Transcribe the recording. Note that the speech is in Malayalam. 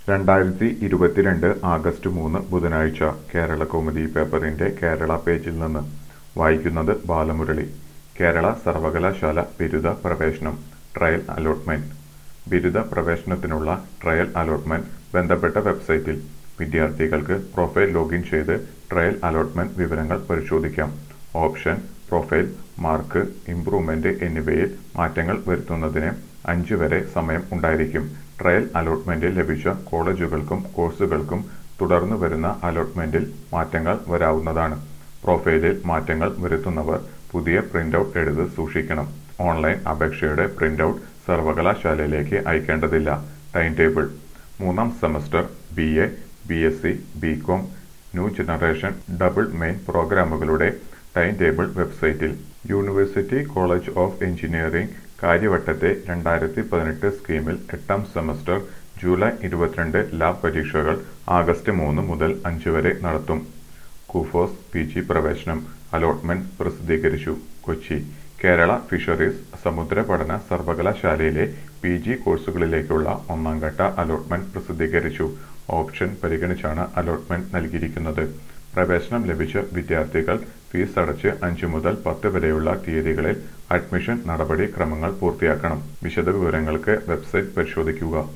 രണ്ടായിരത്തി ഇരുപത്തിരണ്ട് ആഗസ്റ്റ് മൂന്ന് ബുധനാഴ്ച കേരള കൗമുദി പേപ്പറിന്റെ കേരള പേജിൽ നിന്ന് വായിക്കുന്നത് ബാലമുരളി കേരള സർവകലാശാല ബിരുദ പ്രവേശനം ട്രയൽ അലോട്ട്മെന്റ് ബിരുദ പ്രവേശനത്തിനുള്ള ട്രയൽ അലോട്ട്മെന്റ് ബന്ധപ്പെട്ട വെബ്സൈറ്റിൽ വിദ്യാർത്ഥികൾക്ക് പ്രൊഫൈൽ ലോഗിൻ ചെയ്ത് ട്രയൽ അലോട്ട്മെന്റ് വിവരങ്ങൾ പരിശോധിക്കാം ഓപ്ഷൻ പ്രൊഫൈൽ മാർക്ക് ഇംപ്രൂവ്മെന്റ് എന്നിവയിൽ മാറ്റങ്ങൾ വരുത്തുന്നതിന് അഞ്ച് വരെ സമയം ഉണ്ടായിരിക്കും ട്രയൽ അലോട്ട്മെന്റിൽ ലഭിച്ച കോളേജുകൾക്കും കോഴ്സുകൾക്കും തുടർന്ന് വരുന്ന അലോട്ട്മെന്റിൽ മാറ്റങ്ങൾ വരാവുന്നതാണ് പ്രൊഫൈലിൽ മാറ്റങ്ങൾ വരുത്തുന്നവർ പുതിയ പ്രിന്റൌട്ട് എടുത്ത് സൂക്ഷിക്കണം ഓൺലൈൻ അപേക്ഷയുടെ പ്രിന്റൌട്ട് സർവകലാശാലയിലേക്ക് അയക്കേണ്ടതില്ല ടൈം ടേബിൾ മൂന്നാം semester B A B S C B com new generation double main പ്രോഗ്രാമുകളുടെ ടൈം ടേബിൾ വെബ്സൈറ്റിൽ യൂണിവേഴ്സിറ്റി കോളേജ് ഓഫ് എഞ്ചിനീയറിംഗ് കാര്യവട്ടത്തെ രണ്ടായിരത്തി പതിനെട്ട് സ്കീമിൽ എട്ടാം സെമസ്റ്റർ ജൂലൈ ഇരുപത്തിരണ്ട് ലാബ് പരീക്ഷകൾ ആഗസ്റ്റ് മൂന്ന് മുതൽ അഞ്ച് വരെ നടത്തും കുഫോസ് പി ജി പ്രവേശനം അലോട്ട്മെന്റ് പ്രസിദ്ധീകരിച്ചു കൊച്ചി കേരള ഫിഷറീസ് സമുദ്ര പഠന സർവകലാശാലയിലെ പി ജി കോഴ്സുകളിലേക്കുള്ള ഒന്നാം ഘട്ട അലോട്ട്മെന്റ് പ്രസിദ്ധീകരിച്ചു ഓപ്ഷൻ പരിഗണിച്ചാണ് അലോട്ട്മെന്റ് നൽകിയിരിക്കുന്നത് പ്രവേശനം ലഭിച്ച വിദ്യാർത്ഥികൾ ഫീസ് അടച്ച് അഞ്ചു മുതൽ പത്ത് വരെയുള്ള തീയതികളിൽ അഡ്മിഷൻ നടപടി ക്രമങ്ങൾ പൂർത്തിയാക്കണം വിശദവിവരങ്ങൾക്ക് വെബ്സൈറ്റ് പരിശോധിക്കുക